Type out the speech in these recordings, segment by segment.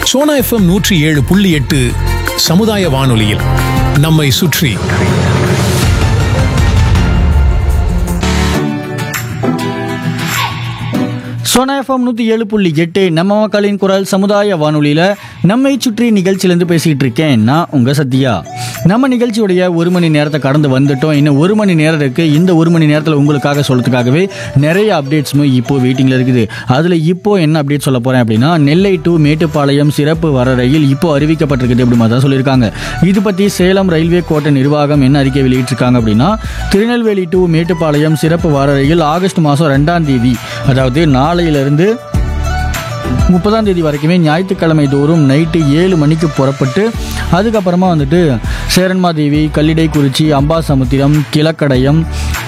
Sona FM நூற்றி ஏழு புள்ளி எட்டு சமுதாய வானொலியில் நம்மை சுற்றி சோனா எஃப்எம் நூற்றி ஏழு புள்ளி எட்டு நம்ம மக்களின் குரல் சமுதாய வானொலியில் நம்மை சுற்றி நிகழ்ச்சியிலேருந்து பேசிகிட்டு இருக்கேன் நான் உங்கள் சத்யா நம்ம நிகழ்ச்சியுடைய ஒரு மணி நேரத்தை கடந்து வந்துட்டோம் இன்னும் ஒரு மணி நேரம் இருக்குது இந்த ஒரு மணி நேரத்தில் உங்களுக்காக சொல்கிறதுக்காகவே நிறைய அப்டேட்ஸும் இப்போ வெயிட்டிங்கில் இருக்குது அதில் இப்போ என்ன அப்டேட் சொல்ல போகிறேன் அப்படின்னா நெல்லை டு மேட்டுப்பாளையம் சிறப்பு வர ரயில் இப்போ அறிவிக்கப்பட்டிருக்குது அப்படி மாதிரி தான் சொல்லியிருக்காங்க இது பற்றி சேலம் ரயில்வே கோட்ட நிர்வாகம் என்ன அறிக்கை வெளியிட்டிருக்காங்க அப்படின்னா திருநெல்வேலி டு மேட்டுப்பாளையம் சிறப்பு வர ரயில் ஆகஸ்ட் மாதம் ரெண்டாம் தேதி அதாவது நாளையிலிருந்து முப்பதாம் தேதி வரைக்குமே ஞாயிற்றுக்கிழமை தோறும் நைட்டு ஏழு மணிக்கு புறப்பட்டு அதுக்கப்புறமா வந்துட்டு சேரன்மாதேவி கல்லிடைக்குறிச்சி அம்பாசமுத்திரம் கிழக்கடயம்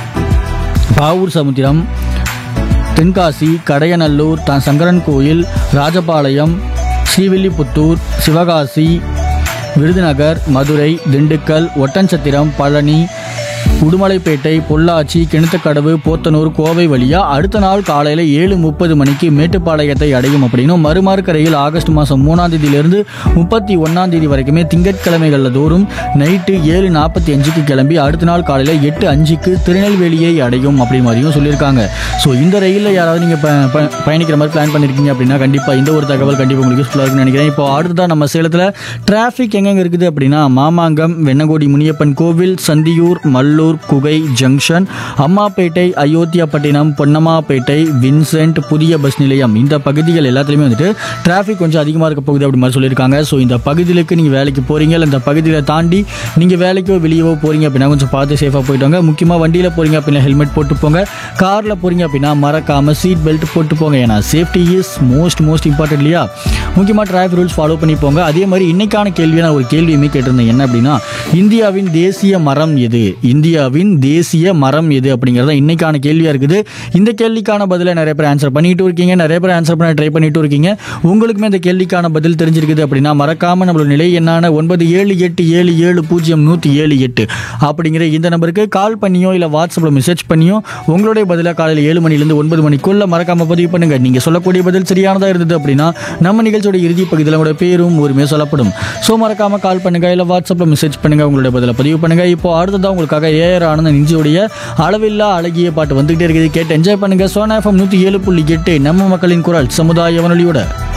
பாவூர் சமுத்திரம் தென்காசி கடையநல்லூர் த சங்கரன் கோயில் ராஜபாளையம் ஸ்ரீவில்லிபுத்தூர் சிவகாசி விருதுநகர் மதுரை திண்டுக்கல் ஒட்டன்சத்திரம் பழனி உடுமலைப்பேட்டை பொள்ளாச்சி கிணத்துக்கடவு போத்தனூர் கோவை வழியா அடுத்த நாள் காலையில் ஏழு முப்பது மணிக்கு மேட்டுப்பாளையத்தை அடையும் அப்படின்னும் மறுமார்க்கரையில் ஆகஸ்ட் மாதம் மூணாம் தேதியிலிருந்து முப்பத்தி ஒன்றாம் தேதி வரைக்குமே திங்கட்கிழமைகளில் தோறும் நைட்டு ஏழு நாற்பத்தி அஞ்சுக்கு கிளம்பி அடுத்த நாள் காலையில் எட்டு அஞ்சுக்கு திருநெல்வேலியை அடையும் அப்படி மாதிரியும் சொல்லியிருக்காங்க ஸோ இந்த ரயிலில் யாராவது நீங்கள் பயணிக்கிற மாதிரி பிளான் பண்ணியிருக்கீங்க அப்படின்னா கண்டிப்பாக இந்த ஒரு தகவல் கண்டிப்பாக உங்களுக்கு யூஸ்ஃபுல்லாக இருக்குன்னு நினைக்கிறேன் இப்போ அடுத்ததாக நம்ம சேலத்தில் டிராஃபிக் எங்கெங்க இருக்குது அப்படின்னா மாமாங்கம் வெண்ணகோடி முனியப்பன் கோவில் சந்தியூர் மல்லூர் குகை ஜங்ஷன் அம்மாப்பேட்டை அயோத்தியாப்பட்டினம் பொன்னம்மாப்பேட்டை வின்சென்ட் புதிய பஸ் நிலையம் இந்த பகுதிகள் எல்லாத்துலேயுமே வந்துட்டு டிராஃபிக் கொஞ்சம் அதிகமாக இருக்க போகுது அப்படி மாதிரி சொல்லியிருக்காங்க ஸோ இந்த பகுதிகளுக்கு நீங்கள் வேலைக்கு போகிறீங்க இல்லை இந்த பகுதியில் தாண்டி நீங்கள் வேலைக்கோ வெளியவோ போகிறீங்க அப்படின்னா கொஞ்சம் பார்த்து சேஃபாக போயிட்டு வாங்க முக்கியமாக வண்டியில் போகிறீங்க அப்படின்னா ஹெல்மெட் போட்டு போங்க காரில் போகிறீங்க அப்படின்னா மறக்காமல் சீட் பெல்ட் போட்டு போங்க ஏன்னா safety is most most important இல்லையா முக்கியமாக டிராஃபிக் ரூல்ஸ் ஃபாலோ பண்ணி போங்க அதே மாதிரி இன்னைக்கான கேள்வியை நான் ஒரு கேள்வியுமே கேட்டிருந்தேன் என்ன அப்படின்னா இந்தியாவின் தேசிய மரம் எது இந்தியாவின் தேசிய மரம் எது அப்படிங்கிறத இன்னைக்கான கேள்வியாக இருக்குது இந்த கேள்விக்கான பதிலை நிறைய பேர் ஆன்சர் பண்ணிட்டு இருக்கீங்க நிறைய பேர் ஆன்சர் பண்ண ட்ரை பண்ணிட்டு இருக்கீங்க உங்களுக்குமே இந்த கேள்விக்கான பதில் தெரிஞ்சிருக்குது அப்படின்னா மறக்காம நம்மளோட நிலை என்னான ஒன்பது ஏழு எட்டு ஏழு ஏழு பூஜ்ஜியம் நூற்றி ஏழு எட்டு அப்படிங்கிற இந்த நம்பருக்கு கால் பண்ணியோ இல்லை வாட்ஸ்அப்பில் மெசேஜ் பண்ணியோ உங்களுடைய பதிலாக காலையில் ஏழு மணிலேருந்து ஒன்பது மணிக்குள்ள மறக்காம பதிவு பண்ணுங்க நீங்கள் சொல்லக்கூடிய பதில் சரியானதாக இருந்தது அப்படின்னா நம்ம நிகழ்ச்சியோட இறுதி பகுதியில் உங்களோட பேரும் ஊருமே சொல்லப்படும் ஸோ மறக்காம கால் பண்ணுங்க இல்லை வாட்ஸ்அப்பில் மெசேஜ் பண்ணுங்க உங்களுடைய பதிலை பதிவு பண்ணுங்க இப்போ அடுத்ததான் உங்களுக்காக ஏஆர் ஆனந்த நிஞ்சியுடைய அளவில்லா அழகிய பாட்டு வந்துகிட்டே இருக்குது கேட்டு என்ஜாய் பண்ணுங்க சோனா எஃப்எம் நூற்றி ஏழு புள்ளி எட்டு நம்ம மக்களின் குரல் சமுதாய வானொலியோட